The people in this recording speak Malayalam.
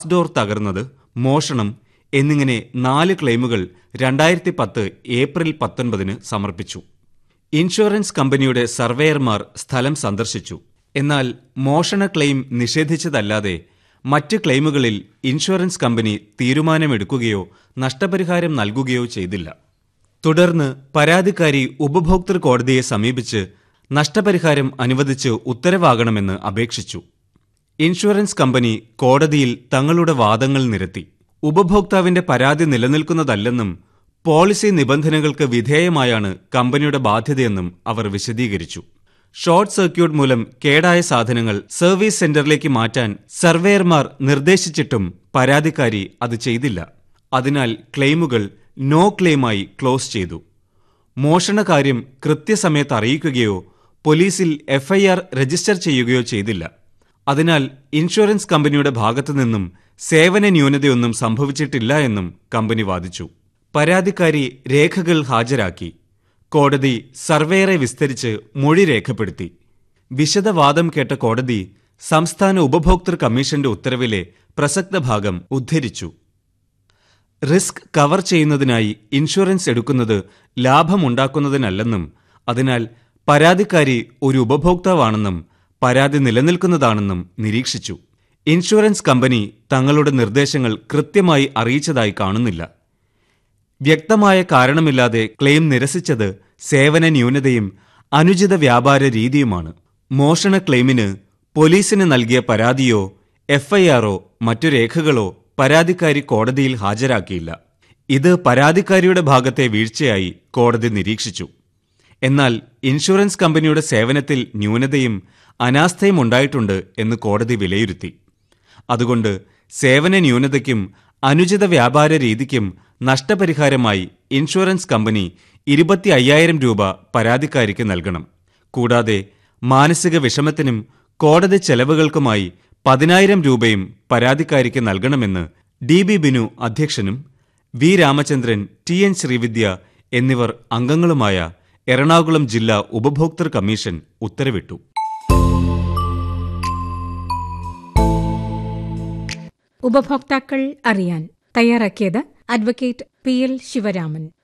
ഡോർ തകർന്നത് മോഷണം എന്നിങ്ങനെ നാല് ക്ലെയിമുകൾ രണ്ടായിരത്തി പത്ത് ഏപ്രിൽ പത്തൊൻപതിന് സമർപ്പിച്ചു ഇൻഷുറൻസ് കമ്പനിയുടെ സർവേയർമാർ സ്ഥലം സന്ദർശിച്ചു എന്നാൽ മോഷണ ക്ലെയിം നിഷേധിച്ചതല്ലാതെ മറ്റ് ക്ലെയിമുകളിൽ ഇൻഷുറൻസ് കമ്പനി തീരുമാനമെടുക്കുകയോ നഷ്ടപരിഹാരം നൽകുകയോ ചെയ്തില്ല തുടർന്ന് പരാതിക്കാരി ഉപഭോക്തൃ കോടതിയെ സമീപിച്ച് നഷ്ടപരിഹാരം അനുവദിച്ച് ഉത്തരവാകണമെന്ന് അപേക്ഷിച്ചു ഇൻഷുറൻസ് കമ്പനി കോടതിയിൽ തങ്ങളുടെ വാദങ്ങൾ നിരത്തി ഉപഭോക്താവിന്റെ പരാതി നിലനിൽക്കുന്നതല്ലെന്നും പോളിസി നിബന്ധനകൾക്ക് വിധേയമായാണ് കമ്പനിയുടെ ബാധ്യതയെന്നും അവർ വിശദീകരിച്ചു ഷോർട്ട് സർക്യൂട്ട് മൂലം കേടായ സാധനങ്ങൾ സർവീസ് സെന്ററിലേക്ക് മാറ്റാൻ സർവേയർമാർ നിർദ്ദേശിച്ചിട്ടും പരാതിക്കാരി അത് ചെയ്തില്ല അതിനാൽ ക്ലെയിമുകൾ നോ ക്ലെയിമായി ക്ലോസ് ചെയ്തു മോഷണകാര്യം കൃത്യസമയത്ത് അറിയിക്കുകയോ പോലീസിൽ എഫ്ഐആർ രജിസ്റ്റർ ചെയ്യുകയോ ചെയ്തില്ല അതിനാൽ ഇൻഷുറൻസ് കമ്പനിയുടെ ഭാഗത്തുനിന്നും സേവന ന്യൂനതയൊന്നും സംഭവിച്ചിട്ടില്ല എന്നും കമ്പനി വാദിച്ചു പരാതിക്കാരി രേഖകൾ ഹാജരാക്കി കോടതി സർവേയറെ വിസ്തരിച്ച് മൊഴി രേഖപ്പെടുത്തി വിശദവാദം കേട്ട കോടതി സംസ്ഥാന ഉപഭോക്തൃ കമ്മീഷന്റെ ഉത്തരവിലെ പ്രസക്ത ഭാഗം ഉദ്ധരിച്ചു റിസ്ക് കവർ ചെയ്യുന്നതിനായി ഇൻഷുറൻസ് എടുക്കുന്നത് ലാഭമുണ്ടാക്കുന്നതിനല്ലെന്നും അതിനാൽ പരാതിക്കാരി ഒരു ഉപഭോക്താവാണെന്നും പരാതി നിലനിൽക്കുന്നതാണെന്നും നിരീക്ഷിച്ചു ഇൻഷുറൻസ് കമ്പനി തങ്ങളുടെ നിർദ്ദേശങ്ങൾ കൃത്യമായി അറിയിച്ചതായി കാണുന്നില്ല വ്യക്തമായ കാരണമില്ലാതെ ക്ലെയിം നിരസിച്ചത് സേവന ന്യൂനതയും അനുചിത വ്യാപാര രീതിയുമാണ് മോഷണ ക്ലെയിമിന് പോലീസിന് നൽകിയ പരാതിയോ എഫ്ഐആറോ മറ്റു രേഖകളോ പരാതിക്കാരി കോടതിയിൽ ഹാജരാക്കിയില്ല ഇത് പരാതിക്കാരിയുടെ ഭാഗത്തെ വീഴ്ചയായി കോടതി നിരീക്ഷിച്ചു എന്നാൽ ഇൻഷുറൻസ് കമ്പനിയുടെ സേവനത്തിൽ ന്യൂനതയും അനാസ്ഥയും ഉണ്ടായിട്ടുണ്ട് എന്ന് കോടതി വിലയിരുത്തി അതുകൊണ്ട് സേവന ന്യൂനതയ്ക്കും അനുചിത വ്യാപാര രീതിക്കും നഷ്ടപരിഹാരമായി ഇൻഷുറൻസ് കമ്പനി ഇരുപത്തി അയ്യായിരം രൂപ പരാതിക്കാരിക്ക് നൽകണം കൂടാതെ മാനസിക വിഷമത്തിനും കോടതി ചെലവുകൾക്കുമായി പതിനായിരം രൂപയും പരാതിക്കാരിക്ക് നൽകണമെന്ന് ഡി ബി ബിനു അധ്യക്ഷനും V Ramachandran T N Sreevidya എന്നിവർ അംഗങ്ങളുമായ എറണാകുളം ജില്ലാ ഉപഭോക്തൃ കമ്മീഷൻ ഉത്തരവിട്ടു ഉപഭോക്താക്കൾ അറിയാൻ തയ്യാറാക്കിയത് അഡ്വക്കേറ്റ് പി എൽ ശിവരാമൻ